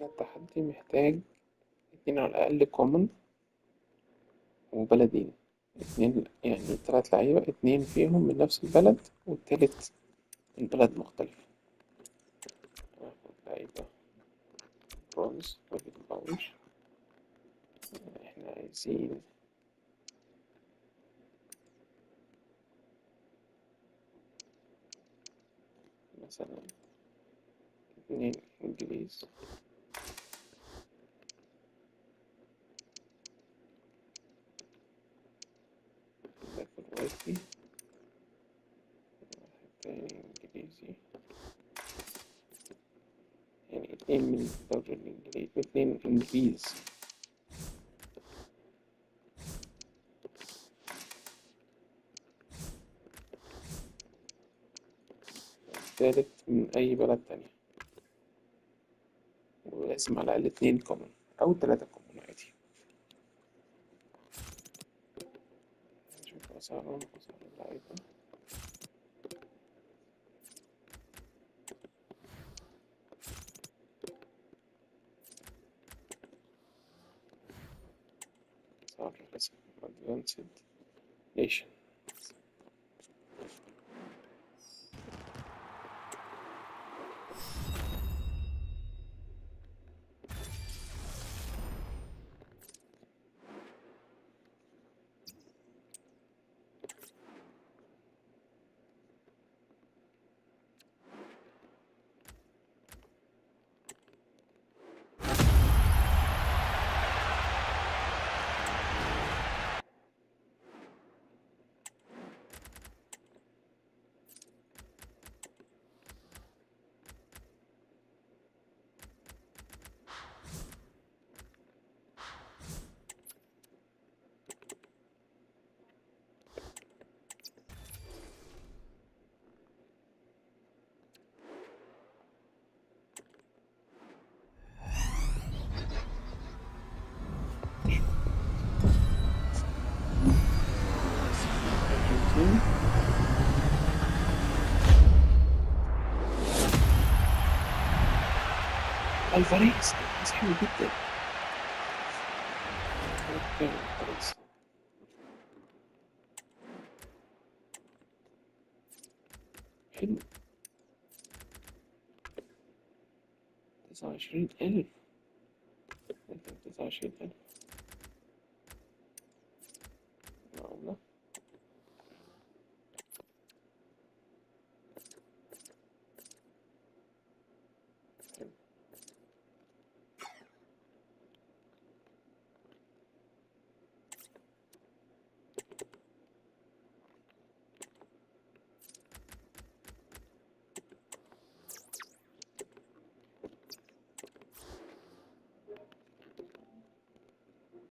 ده التحدي محتاج اتنين على الأقل كومن وبلدين اتنين يعني تلات لعيبة اتنين فيهم من نفس البلد والتالت من بلد مختلف هاخد لعيبة برونز وفيت باونج احنا عايزين مثلا اتنين إنجليز باكل وايتي واحد تاني إنجليزي يعني اتنين من الدوري الإنجليزي اتنين إنجليز التالت من أي بلد تانية ولازم على الأقل اتنين كومن أو تلاتة كومن عادي نشوف أسعارهم أسعار اللعيبة أسعار الرسم Advanced Nation الأرجنتين الفاريز الفاريز حلو جدا اوكي الفاريز حلو تسعة وعشرين ألف تسعة وعشرين ألف معقولة